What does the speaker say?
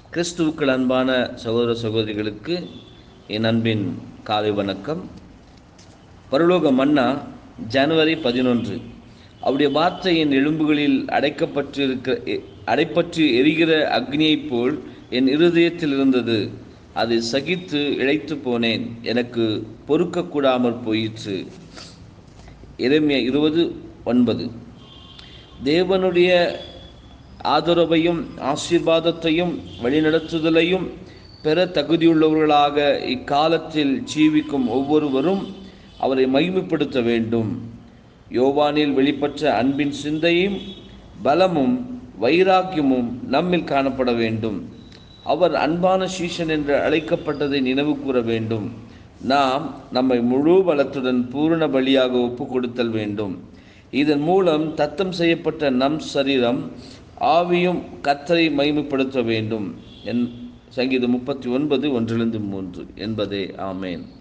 கிறிஸ்துவுக்கள் அன்பான சகோதர சகோதரிகளுக்கு என் அன்பின் காலை வணக்கம் பரலோக மன்னா ஜனவரி பதினொன்று அவருடைய வார்த்தை என் எலும்புகளில் அடைக்கப்பட்டிருக்க எ- அடைப்பற்றி எரிகிற அக்னியைப் போல் என் இருதயத்தில் இருந்தது அதை சகித்து இழைத்து போனேன் எனக்கு பொறுக்கக்கூடாமற் போயிற்று எரேமியா இருபது ஒன்பது தேவனுடைய ஆதரவையும் ஆசீர்வாதத்தையும் வழிநடத்துதலையும் பெற தகுதியுள்ளவர்களாக இக்காலத்தில் ஜீவிக்கும் ஒவ்வொருவரும் அவரை மகிமைப்படுத்த வேண்டும் யோவானில் வெளிப்பட்ட அன்பின் சிந்தையும் பலமும் வைராக்கியமும் நம்மில் காணப்பட வேண்டும் அவர் அன்பான சீஷன் என்று அழைக்கப்பட்டதை நினைவு கூற வேண்டும் நாம் நம்மை முழு பலத்துடன் பூரண பலியாக ஒப்பு கொடுத்தல் வேண்டும் இதன் மூலம் தத்தம் செய்யப்பட்ட நம் சரீரம் ஆவியும் கத்தரை மகிமைப்படுத்த வேண்டும் என் சங்கீதம் முப்பத்தி ஒன்பது ஒன்றிலிருந்து மூன்று என்பதே ஆமேன்